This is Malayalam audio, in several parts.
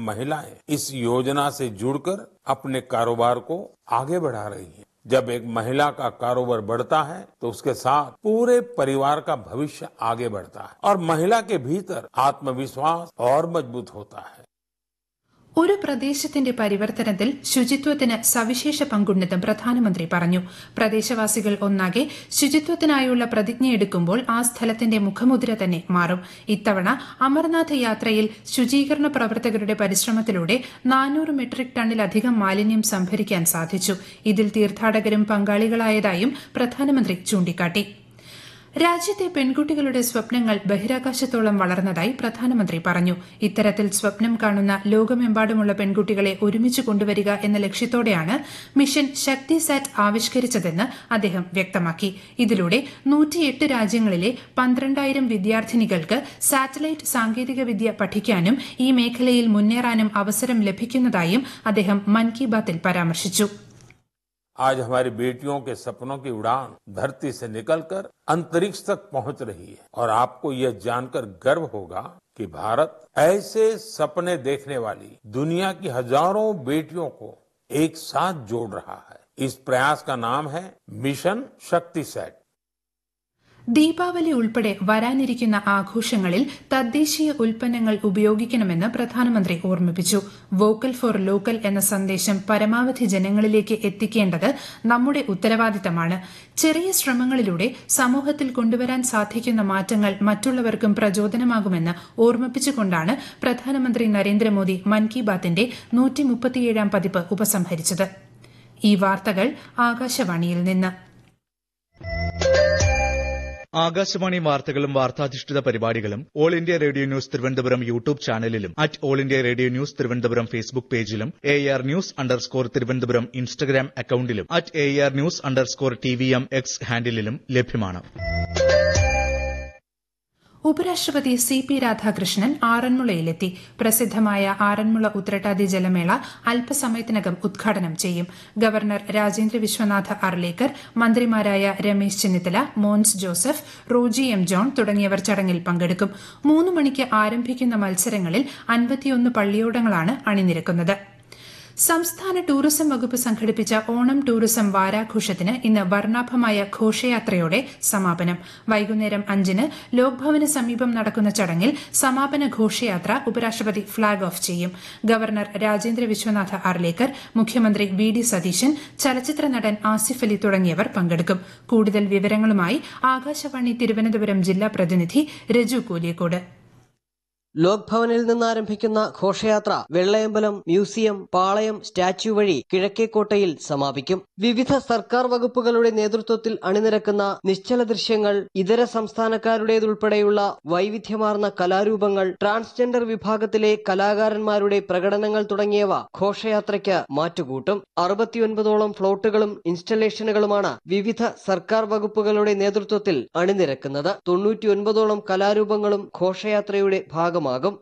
महिलाएं इस योजना से जुड़कर अपने कारोबार को आगे बढ़ा रही हैं जब एक महिला का कारोबार बढ़ता है तो उसके साथ पूरे परिवार का भविष्य आगे बढ़ता है और महिला के भीतर आत्मविश्वास और मजबूत होता है ഒരു പ്രദേശത്തിന്റെ പരിവർത്തനത്തിൽ ശുചിത്വത്തിന് സവിശേഷ പങ്കുണ്ടെന്നും പ്രധാനമന്ത്രി പറഞ്ഞു പ്രദേശവാസികൾ ഒന്നാകെ ശുചിത്വത്തിനായുള്ള പ്രതിജ്ഞയെടുക്കുമ്പോൾ ആ സ്ഥലത്തിന്റെ മുഖമുദ്ര തന്നെ മാറും ഇത്തവണ അമർനാഥ് യാത്രയിൽ ശുചീകരണ പ്രവർത്തകരുടെ പരിശ്രമത്തിലൂടെ നാനൂറ് മെട്രിക് ടണ്ണിലധികം മാലിന്യം സംഭരിക്കാൻ സാധിച്ചു ഇതിൽ തീർത്ഥാടകരും പങ്കാളികളായതായും പ്രധാനമന്ത്രി ചൂണ്ടിക്കാട്ടി രാജ്യത്തെ പെൺകുട്ടികളുടെ സ്വപ്നങ്ങൾ ബഹിരാകാശത്തോളം വളർന്നതായി പ്രധാനമന്ത്രി പറഞ്ഞു ഇത്തരത്തിൽ സ്വപ്നം കാണുന്ന ലോകമെമ്പാടുമുള്ള പെൺകുട്ടികളെ ഒരുമിച്ച് കൊണ്ടുവരിക എന്ന ലക്ഷ്യത്തോടെയാണ് മിഷൻ ശക്തി സാറ്റ് ആവിഷ്കരിച്ചതെന്ന് അദ്ദേഹം വ്യക്തമാക്കി ഇതിലൂടെ നൂറ്റിയെട്ട് രാജ്യങ്ങളിലെ പന്ത്രണ്ടായിരം വിദ്യാർത്ഥിനികൾക്ക് സാറ്റലൈറ്റ് സാങ്കേതികവിദ്യ പഠിക്കാനും ഈ മേഖലയിൽ മുന്നേറാനും അവസരം ലഭിക്കുന്നതായും അദ്ദേഹം മൻ കി ബാത്തിൽ പരാമർശിച്ചു आज हमारी बेटियों के सपनों की उड़ान धरती से निकलकर अंतरिक्ष तक पहुंच रही है और आपको यह जानकर गर्व होगा कि भारत ऐसे सपने देखने वाली दुनिया की हजारों बेटियों को एक साथ जोड़ रहा है इस प्रयास का नाम है मिशन शक्ति सेट ദീപാവലി ഉൾപ്പെടെ വരാനിരിക്കുന്ന ആഘോഷങ്ങളിൽ തദ്ദേശീയ ഉൽപ്പന്നങ്ങൾ ഉപയോഗിക്കണമെന്ന് പ്രധാനമന്ത്രി ഓർമ്മിപ്പിച്ചു വോക്കൽ ഫോർ ലോക്കൽ എന്ന സന്ദേശം പരമാവധി ജനങ്ങളിലേക്ക് എത്തിക്കേണ്ടത് നമ്മുടെ ഉത്തരവാദിത്തമാണ് ചെറിയ ശ്രമങ്ങളിലൂടെ സമൂഹത്തിൽ കൊണ്ടുവരാൻ സാധിക്കുന്ന മാറ്റങ്ങൾ മറ്റുള്ളവർക്കും പ്രചോദനമാകുമെന്ന് ഓർമ്മിപ്പിച്ചുകൊണ്ടാണ് പ്രധാനമന്ത്രി നരേന്ദ്രമോദി മൻ കി ബാത്തിന്റെ നൂറ്റിമുപ്പത്തിയേഴാം പതിപ്പ് ഉപസംഹരിച്ചത് ഈ വാർത്തകൾ ആകാശവാണിയിൽ നിന്ന് ആകാശവാണി വാർത്തകളും വാർത്താധിഷ്ഠിത പരിപാടികളും all India radio news Thiruvananthapuram YouTube ചാനലിലും at all India radio news Thiruvananthapuram Facebook പേജിലും A R news underscore Thiruvananthapuram Instagram അക്കൌണ്ടിലും at A R news underscore T V M X ഹാൻഡിലും ലഭ്യമാണ് ഉപരാഷ്ട്രപതി സി പി രാധാകൃഷ്ണൻ ആറന്മുളയിലെത്തി പ്രസിദ്ധമായ ആറന്മുള ഉത്രട്ടാതി ജലമേള അല്പസമയത്തിനകം ഉദ്ഘാടനം ചെയ്യും ഗവർണർ രാജേന്ദ്ര വിശ്വനാഥ അർലേക്കർ മന്ത്രിമാരായ രമേശ് ചെന്നിത്തല മോൻസ് ജോസഫ് റോജി എം ജോൺ തുടങ്ങിയവർ ചടങ്ങിൽ പങ്കെടുക്കും മൂന്ന് മണിക്ക് ആരംഭിക്കുന്ന മത്സരങ്ങളിൽ അൻപത്തിയൊന്ന് പള്ളിയോടങ്ങളാണ് അണിനിരക്കുന്നത് സംസ്ഥാന ടൂറിസം വകുപ്പ് സംഘടിപ്പിച്ച ഓണം ടൂറിസം വാരാഘോഷത്തിന് ഇന്ന് വർണ്ണാഭമായ ഘോഷയാത്രയോടെ സമാപനം വൈകുന്നേരം അഞ്ചിന് ലോക്ഭവന് സമീപം നടക്കുന്ന ചടങ്ങിൽ സമാപന ഘോഷയാത്ര ഉപരാഷ്ട്രപതി ഫ്ളാഗ് ഓഫ് ചെയ്യും ഗവർണർ രാജേന്ദ്ര വിശ്വനാഥ ആർലേക്കർ മുഖ്യമന്ത്രി വി ഡി സതീശൻ ചലച്ചിത്ര നടൻ ആസിഫ് അലി തുടങ്ങിയവർ പങ്കെടുക്കും കൂടുതൽ വിവരങ്ങളുമായി ആകാശവാണി തിരുവനന്തപുരം ജില്ലാ പ്രതിനിധി രജു കൂലിയക്കോട് ലോക് ഭവനിൽ നിന്ന് ആരംഭിക്കുന്ന ഘോഷയാത്ര വെള്ളയമ്പലം മ്യൂസിയം പാളയം സ്റ്റാച്യു വഴി കിഴക്കേക്കോട്ടയിൽ സമാപിക്കും വിവിധ സർക്കാർ വകുപ്പുകളുടെ നേതൃത്വത്തിൽ അണിനിരക്കുന്ന നിശ്ചല ദൃശ്യങ്ങൾ ഇതര സംസ്ഥാനക്കാരുടേതുൾപ്പെടെയുള്ള വൈവിധ്യമാർന്ന കലാരൂപങ്ങൾ ട്രാൻസ്ജെൻഡർ വിഭാഗത്തിലെ കലാകാരന്മാരുടെ പ്രകടനങ്ങൾ തുടങ്ങിയവ ഘോഷയാത്രയ്ക്ക് മാറ്റുകൂട്ടും അറുപത്തിയൊൻപതോളം ഫ്ലോട്ടുകളും ഇൻസ്റ്റലേഷനുകളുമാണ് വിവിധ സർക്കാർ വകുപ്പുകളുടെ നേതൃത്വത്തിൽ അണിനിരക്കുന്നത് തൊണ്ണൂറ്റിയൊൻപതോളം കലാരൂപങ്ങളും ഘോഷയാത്രയുടെ ഭാഗമാകും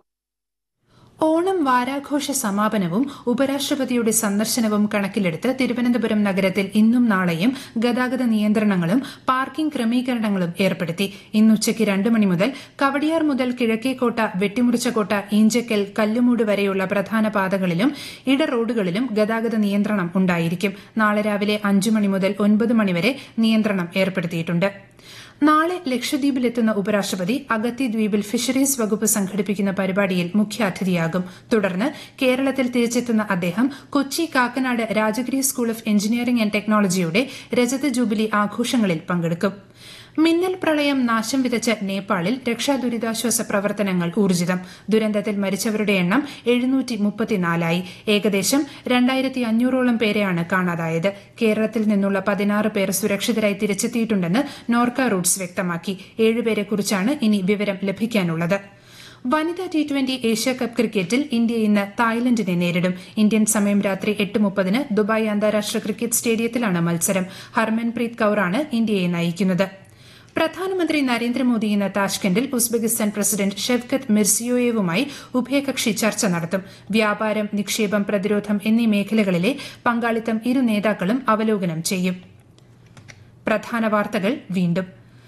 ഓണം വാരാഘോഷ സമാപനവും ഉപരാഷ്ട്രപതിയുടെ സന്ദർശനവും കണക്കിലെടുത്ത് തിരുവനന്തപുരം നഗരത്തിൽ ഇന്നും നാളെയും ഗതാഗത നിയന്ത്രണങ്ങളും പാർക്കിംഗ് ക്രമീകരണങ്ങളും ഏർപ്പെടുത്തി ഇന്നുച്ചയ്ക്ക് രണ്ട് മണി മുതൽ കവടിയാർ മുതൽ കിഴക്കേക്കോട്ട വെട്ടിമുറിച്ചകോട്ട ഈഞ്ചക്കൽ കല്ലുമൂട് വരെയുള്ള പ്രധാന പാതകളിലും ഇട റോഡുകളിലും ഗതാഗത നിയന്ത്രണം ഉണ്ടായിരിക്കും നാളെ രാവിലെ അഞ്ചു മണി മുതൽ ഒൻപത് മണിവരെ നിയന്ത്രണം ഏർപ്പെടുത്തിയിട്ടുണ്ട് നാളെ ലക്ഷദ്വീപിലെത്തുന്ന ഉപരാഷ്ട്രപതി അഗത്തി ദ്വീപിൽ ഫിഷറീസ് വകുപ്പ് സംഘടിപ്പിക്കുന്ന പരിപാടിയിൽ മുഖ്യാതിഥിയാകും തുടർന്ന് കേരളത്തിൽ തിരിച്ചെത്തുന്ന അദ്ദേഹം Kochi Kakkanad Rajagiri school of engineering and ടെക്നോളജിയുടെ രജത ജൂബിലി ആഘോഷങ്ങളിൽ പങ്കെടുക്കും മിന്നൽ പ്രളയം നാശം വിതച്ച നേപ്പാളിൽ രക്ഷാ ദുരിതാശ്വാസ പ്രവർത്തനങ്ങൾ ഊർജിതം ദുരന്തത്തിൽ മരിച്ചവരുടെ എണ്ണം എഴുന്നൂറ്റി മുപ്പത്തിനാലായി ഏകദേശം രണ്ടായിരത്തി അഞ്ഞൂറോളം പേരെയാണ് കാണാതായത് കേരളത്തിൽ നിന്നുള്ള പതിനാറ് പേർ സുരക്ഷിതരായി തിരിച്ചെത്തിയിട്ടുണ്ടെന്ന് നോർക്ക റൂട്ട്സ് വ്യക്തമാക്കി ഏഴുപേരെക്കുറിച്ചാണ് ഇനി വിവരം ലഭിക്കാനുള്ളത് വനിതാ ടി ട്വന്റി ഏഷ്യാകപ്പ് ക്രിക്കറ്റിൽ ഇന്ത്യ ഇന്ന് തായ്ലൻഡിനെ നേരിടും ഇന്ത്യൻ സമയം രാത്രി എട്ട് മുപ്പതിന് ദുബായ് അന്താരാഷ്ട്ര ക്രിക്കറ്റ് സ്റ്റേഡിയത്തിലാണ് മത്സരം ഹർമൻപ്രീത് കൌറാണ് ഇന്ത്യയെ നയിക്കുന്നത് പ്രധാനമന്ത്രി നരേന്ദ്രമോദി ഇന്ന് താഷ്കെൻഡിൽ ഉസ്ബെക്കിസ്ഥാൻ പ്രസിഡന്റ് ഷെവ്കത്ത് മിർസിയോയേവുമായി ഉഭയകക്ഷി ചർച്ച നടത്തും വ്യാപാരം നിക്ഷേപം പ്രതിരോധം എന്നീ മേഖലകളിലെ പങ്കാളിത്തം ഇരു നേതാക്കളും അവലോകനം ചെയ്യും പ്രധാന വാർത്തകൾ വീണ്ടും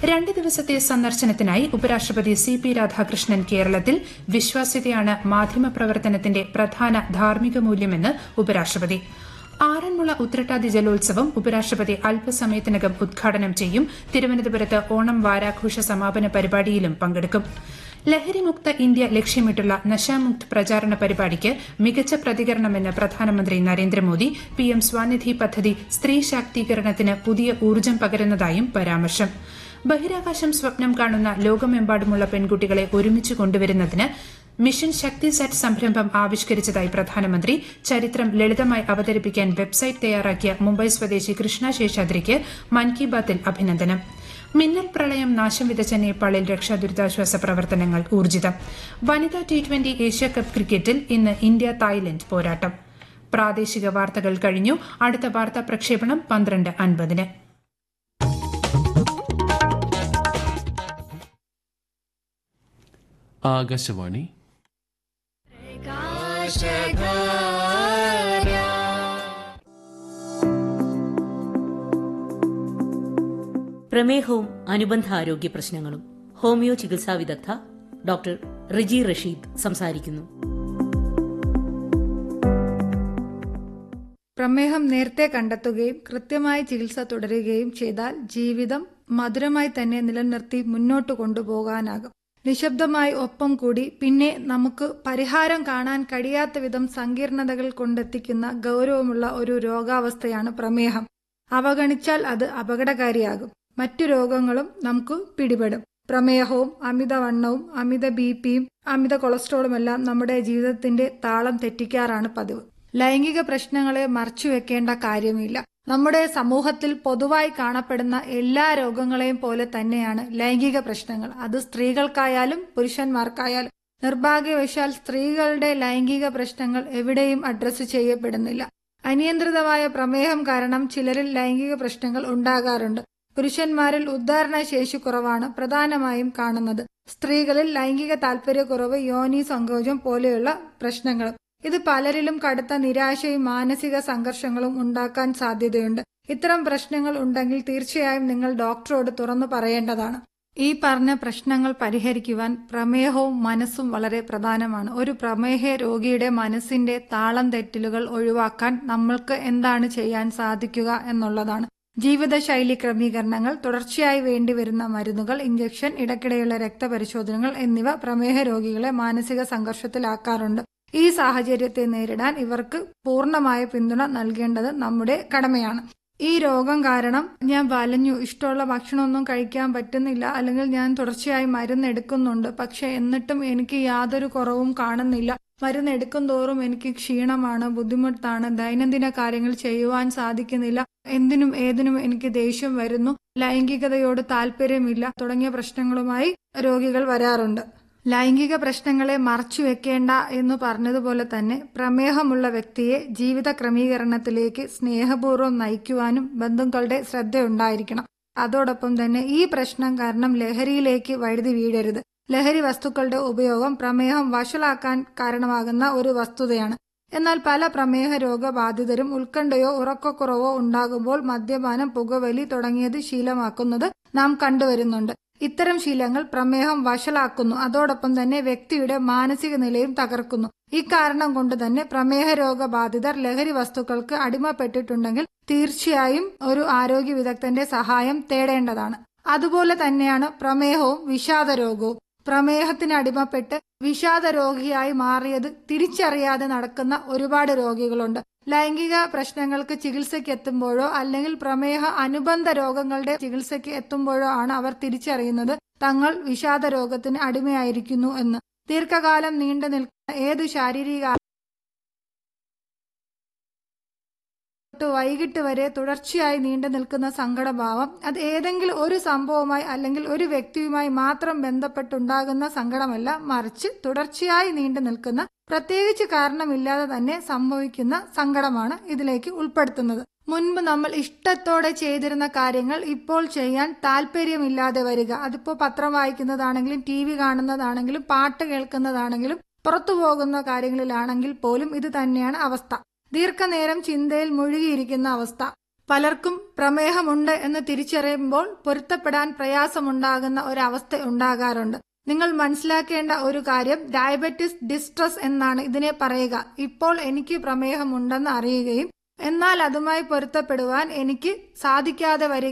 രണ്ട് ദിവസത്തെ സന്ദർശനത്തിനായി ഉപരാഷ്ട്രപതി സി പി രാധാകൃഷ്ണൻ കേരളത്തിൽ വിശ്വാസ്യതയാണ് മാധ്യമപ്രവർത്തനത്തിന്റെ പ്രധാന ധാർമ്മിക മൂല്യമെന്ന് ഉപരാഷ്ട്രപതി ആറന്മുള ഉത്രട്ടാതി ജലോത്സവം ഉപരാഷ്ട്രപതി അല്പസമയത്തിനകം ഉദ്ഘാടനം ചെയ്യും തിരുവനന്തപുരത്ത് ഓണം വാരാഘോഷ സമാപന പരിപാടിയിലും പങ്കെടുക്കും ലഹരിമുക്ത ഇന്ത്യ ലക്ഷ്യമിട്ടുള്ള നശാമുക്ത് പ്രചാരണ പരിപാടിക്ക് മികച്ച പ്രതികരണമെന്ന് പ്രധാനമന്ത്രി നരേന്ദ്രമോദി പിഎം സ്വാനിധി പദ്ധതി സ്ത്രീ ശാക്തീകരണത്തിന് പുതിയ ഊർജ്ജം പകരുന്നതായും പരാമർശം ബഹിരാകാശം സ്വപ്നം കാണുന്ന ലോകമെമ്പാടുമുള്ള പെൺകുട്ടികളെ ഒരുമിച്ച് കൊണ്ടുവരുന്നതിന് മിഷൻ ശക്തി സെറ്റ് സംരംഭം ആവിഷ്കരിച്ചതായി പ്രധാനമന്ത്രി ചരിത്രം ലളിതമായി അവതരിപ്പിക്കാൻ വെബ്സൈറ്റ് തയ്യാറാക്കിയ മുംബൈ സ്വദേശി കൃഷ്ണ ശേഷാദ്രിക്ക് മൻ കി ബാത്തിൽ അഭിനന്ദനം മിന്നൽ പ്രളയം നാശം വിതച്ച നേപ്പാളിൽ രക്ഷാദുരിതാശ്വാസ പ്രവർത്തനങ്ങൾ ഊർജിതം വനിതാ ടി ട്വന്റി ഏഷ്യാകപ്പ് ക്രിക്കറ്റിൽ ഇന്ന് ഇന്ത്യ തായ്ലൻഡ് പോരാട്ടം പ്രാദേശിക വാർത്തകൾ കഴിഞ്ഞു അടുത്ത വാർത്താ പ്രക്ഷേപണം പന്ത്രണ്ട് അൻപതിന് ആകാശവാണി പ്രമേഹവും അനുബന്ധ ആരോഗ്യ പ്രശ്നങ്ങളും ഹോമിയോ ചികിത്സാ വിദഗ്ധ ഡോക്ടർ റിജി റഷീദ് സംസാരിക്കുന്നു പ്രമേഹം നേരത്തെ കണ്ടെത്തുകയും കൃത്യമായി ചികിത്സ തുടരുകയും ചെയ്താൽ ജീവിതം മധുരമായി തന്നെ നിലനിർത്തി മുന്നോട്ട് കൊണ്ടുപോകാനാകും നിശബ്ദമായി ഒപ്പം കൂടി പിന്നെ നമുക്ക് പരിഹാരം കാണാൻ കഴിയാത്ത വിധം സങ്കീർണതകൾ കൊണ്ടെത്തിക്കുന്ന ഗൗരവമുള്ള ഒരു രോഗാവസ്ഥയാണ് പ്രമേഹം അവഗണിച്ചാൽ അത് അപകടകാരിയാകും മറ്റു രോഗങ്ങളും നമുക്ക് പിടിപെടും പ്രമേഹവും അമിതവണ്ണവും അമിത ബി പിയും അമിത കൊളസ്ട്രോളുമെല്ലാം നമ്മുടെ ജീവിതത്തിന്റെ താളം തെറ്റിക്കാറാണ് പതിവ് ലൈംഗിക പ്രശ്നങ്ങളെ മറച്ചുവെക്കേണ്ട കാര്യമില്ല നമ്മുടെ സമൂഹത്തിൽ പൊതുവായി കാണപ്പെടുന്ന എല്ലാ രോഗങ്ങളെയും പോലെ തന്നെയാണ് ലൈംഗിക പ്രശ്നങ്ങൾ അത് സ്ത്രീകൾക്കായാലും പുരുഷന്മാർക്കായാലും നിർഭാഗ്യവശാൽ സ്ത്രീകളുടെ ലൈംഗിക പ്രശ്നങ്ങൾ എവിടെയും അഡ്രസ്സ് ചെയ്യപ്പെടുന്നില്ല അനിയന്ത്രിതമായ പ്രമേഹം കാരണം ചിലരിൽ ലൈംഗിക പ്രശ്നങ്ങൾ ഉണ്ടാകാറുണ്ട് പുരുഷന്മാരിൽ ഉദ്ധാരണ ശേഷി കുറവാണ് പ്രധാനമായും കാണുന്നത് സ്ത്രീകളിൽ ലൈംഗിക താല്പര്യക്കുറവ് യോനി സങ്കോചം പോലെയുള്ള പ്രശ്നങ്ങളും ഇത് പലരിലും കടുത്ത നിരാശയും മാനസിക സംഘർഷങ്ങളും ഉണ്ടാക്കാൻ സാധ്യതയുണ്ട് ഇത്തരം പ്രശ്നങ്ങൾ ഉണ്ടെങ്കിൽ തീർച്ചയായും നിങ്ങൾ ഡോക്ടറോട് തുറന്നു പറയേണ്ടതാണ് ഈ പറഞ്ഞ പ്രശ്നങ്ങൾ പരിഹരിക്കുവാൻ പ്രമേഹവും മനസ്സും വളരെ പ്രധാനമാണ് ഒരു പ്രമേഹ രോഗിയുടെ മനസ്സിന്റെ താളം തെറ്റലുകൾ ഒഴിവാക്കാൻ നമ്മൾക്ക് എന്താണ് ചെയ്യാൻ സാധിക്കുക എന്നുള്ളതാണ് ജീവിതശൈലി ക്രമീകരണങ്ങൾ തുടർച്ചയായി വേണ്ടിവരുന്ന മരുന്നുകൾ ഇഞ്ചക്ഷൻ ഇടയ്ക്കിടെയുള്ള രക്തപരിശോധനകൾ എന്നിവ പ്രമേഹ രോഗികളെ മാനസിക സംഘർഷത്തിലാക്കാറുണ്ട് ഈ സാഹചര്യത്തെ നേരിടാൻ ഇവർക്ക് പൂർണ്ണമായ പിന്തുണ നൽകേണ്ടത് നമ്മുടെ കടമയാണ് ഈ രോഗം കാരണം ഞാൻ വലഞ്ഞു ഇഷ്ടമുള്ള ഭക്ഷണമൊന്നും കഴിക്കാൻ പറ്റുന്നില്ല അല്ലെങ്കിൽ ഞാൻ തുടർച്ചയായി മരുന്ന് എടുക്കുന്നുണ്ട് പക്ഷെ എന്നിട്ടും എനിക്ക് യാതൊരു കുറവും കാണുന്നില്ല മരുന്ന് എടുക്കും തോറും എനിക്ക് ക്ഷീണമാണ് ബുദ്ധിമുട്ടാണ് ദൈനംദിന കാര്യങ്ങൾ ചെയ്യുവാൻ സാധിക്കുന്നില്ല എന്തിനും ഏതിനും എനിക്ക് ദേഷ്യം വരുന്നു ലൈംഗികതയോട് താല്പര്യമില്ല തുടങ്ങിയ പ്രശ്നങ്ങളുമായി രോഗികൾ വരാറുണ്ട് ലൈംഗിക പ്രശ്നങ്ങളെ മറച്ചു വെക്കേണ്ട എന്ന് പറഞ്ഞതുപോലെ തന്നെ പ്രമേഹമുള്ള വ്യക്തിയെ ജീവിത ക്രമീകരണത്തിലേക്ക് സ്നേഹപൂർവ്വം നയിക്കുവാനും ബന്ധുക്കളുടെ ശ്രദ്ധയുണ്ടായിരിക്കണം അതോടൊപ്പം തന്നെ ഈ പ്രശ്നം കാരണം ലഹരിയിലേക്ക് വഴുതി വീഴരുത് ലഹരി വസ്തുക്കളുടെ ഉപയോഗം പ്രമേഹം വഷളാക്കാൻ കാരണമാകുന്ന ഒരു വസ്തുതയാണ് എന്നാൽ പല പ്രമേഹ രോഗബാധിതരും ഉത്കണ്ഠയോ ഉറക്കക്കുറവോ ഉണ്ടാകുമ്പോൾ മദ്യപാനം പുകവലി തുടങ്ങിയത് ശീലമാക്കുന്നത് നാം കണ്ടുവരുന്നുണ്ട് ഇത്തരം ശീലങ്ങൾ പ്രമേഹം വഷളാക്കുന്നു അതോടൊപ്പം തന്നെ വ്യക്തിയുടെ മാനസിക നിലയും തകർക്കുന്നു ഇക്കാരണം കൊണ്ട് തന്നെ പ്രമേഹ രോഗബാധിതർ ലഹരി വസ്തുക്കൾക്ക് അടിമപ്പെട്ടിട്ടുണ്ടെങ്കിൽ തീർച്ചയായും ഒരു ആരോഗ്യ വിദഗ്ധന്റെ സഹായം തേടേണ്ടതാണ് അതുപോലെ തന്നെയാണ് പ്രമേഹവും വിഷാദരോഗവും പ്രമേഹത്തിന് അടിമപ്പെട്ട് വിഷാദ രോഗിയായി മാറിയത് തിരിച്ചറിയാതെ നടക്കുന്ന ഒരുപാട് രോഗികളുണ്ട് ലൈംഗിക പ്രശ്നങ്ങൾക്ക് ചികിത്സയ്ക്ക് എത്തുമ്പോഴോ അല്ലെങ്കിൽ പ്രമേഹ അനുബന്ധ രോഗങ്ങളുടെ ചികിത്സയ്ക്ക് എത്തുമ്പോഴോ ആണ് അവർ തിരിച്ചറിയുന്നത് തങ്ങൾ വിഷാദ രോഗത്തിന് അടിമയായിരിക്കുന്നു എന്ന് ദീർഘകാലം നീണ്ടു നിൽക്കുന്ന ഏത് ശാരീരിക തൊട്ട് വൈകിട്ട് വരെ തുടർച്ചയായി നീണ്ടു നിൽക്കുന്ന സങ്കടഭാവം അത് ഏതെങ്കിലും ഒരു സംഭവവുമായി അല്ലെങ്കിൽ ഒരു വ്യക്തിയുമായി മാത്രം ബന്ധപ്പെട്ടുണ്ടാകുന്ന സങ്കടമല്ല മറിച്ച് തുടർച്ചയായി നീണ്ടു നിൽക്കുന്ന പ്രത്യേകിച്ച് കാരണമില്ലാതെ തന്നെ സംഭവിക്കുന്ന സങ്കടമാണ് ഇതിലേക്ക് ഉൾപ്പെടുത്തുന്നത് മുൻപ് നമ്മൾ ഇഷ്ടത്തോടെ ചെയ്തിരുന്ന കാര്യങ്ങൾ ഇപ്പോൾ ചെയ്യാൻ താല്പര്യമില്ലാതെ വരിക അതിപ്പോ പത്രം വായിക്കുന്നതാണെങ്കിലും ടി വി കാണുന്നതാണെങ്കിലും പാട്ട് കേൾക്കുന്നതാണെങ്കിലും പുറത്തു പോകുന്ന കാര്യങ്ങളിലാണെങ്കിൽ പോലും ഇത് തന്നെയാണ് അവസ്ഥ ദീർഘനേരം ചിന്തയിൽ മുഴുകിയിരിക്കുന്ന അവസ്ഥ പലർക്കും പ്രമേഹമുണ്ട് എന്ന് തിരിച്ചറിയുമ്പോൾ പൊരുത്തപ്പെടാൻ പ്രയാസമുണ്ടാകുന്ന ഒരവസ്ഥ ഉണ്ടാകാറുണ്ട് നിങ്ങൾ മനസ്സിലാക്കേണ്ട ഒരു കാര്യം ഡയബറ്റിസ് ഡിസ്ട്രസ് എന്നാണ് ഇതിനെ പറയുക ഇപ്പോൾ എനിക്ക് പ്രമേഹമുണ്ടെന്ന് അറിയുകയും എന്നാൽ അതുമായി പൊരുത്തപ്പെടുവാൻ എനിക്ക് സാധിക്കാതെ വരിക